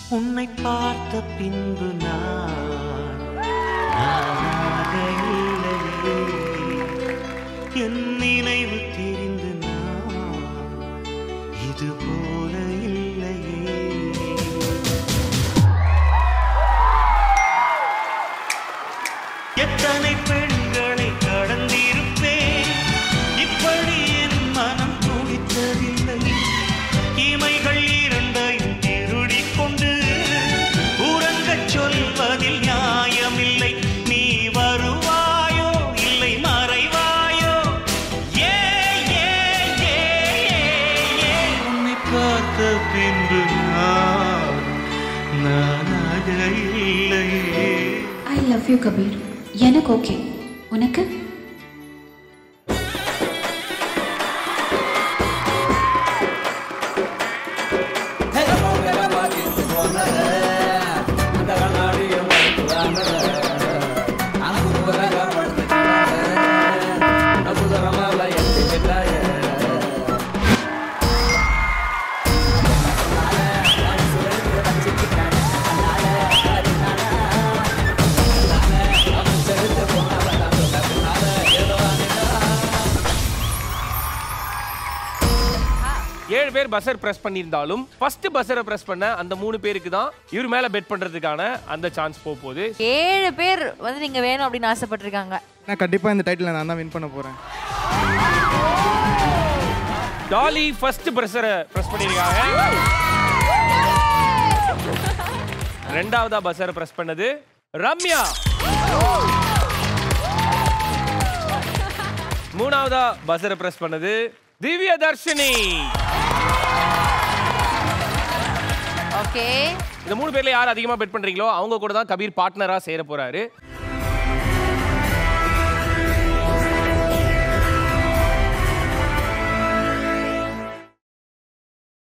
உன்னை பார்த்த பின்பு நான் நானாக இல்லையே என் நினைவு தெரிந்து நான் இது போல இல்லையே எத்தனை பெண்களை கடந்திருப்பேன் இப்படி என் மனம் துடித்ததில்லை இமைகள் இரண்டையும் திருடிக் கொண்டு உறங்கச் சொல்வதில் நியாயமில்லை நீ வருவாயோ இல்லை மறைவாயோ ஏ ஏ ஏ ஏ, ஏ உன்னை பார்த்த பின்பு நான் நானாக இல்லையே ஐ லவ் யூ கபீர் எனக்கு ஓகே உனக்கு ஏழு பேர் பஸ்ஸர் பிரஸ் பண்ணியிருந்தாலும் ஃபர்ஸ்ட் பஸ்ஸரை பிரஸ் பண்ண அந்த மூணு பேருக்கு தான் இவர் மேல பெட் பண்றதுக்கான அந்த சான்ஸ் போக போகுது ஏழு பேர் வந்து நீங்க வேணும் அப்படின்னு ஆசைப்பட்டிருக்காங்க நான் கண்டிப்பா இந்த டைட்டில் நான் தான் வின் பண்ண போறேன் டாலி ஃபர்ஸ்ட் பஸ்ஸரை பிரஸ் பண்ணியிருக்காங்க ரெண்டாவதா பஸ்ஸரை பிரஸ் பண்ணது ரம்யா மூணாவதா பஸ்ஸரை பிரஸ் பண்ணது திவ்ய தர்ஷினி ஓகே இந்த மூணு பேர்ல யார் அதிகமா பெட் பண்றீங்களோ அவங்க கூட தான் கபீர் பார்ட்னரா சேர போறாரு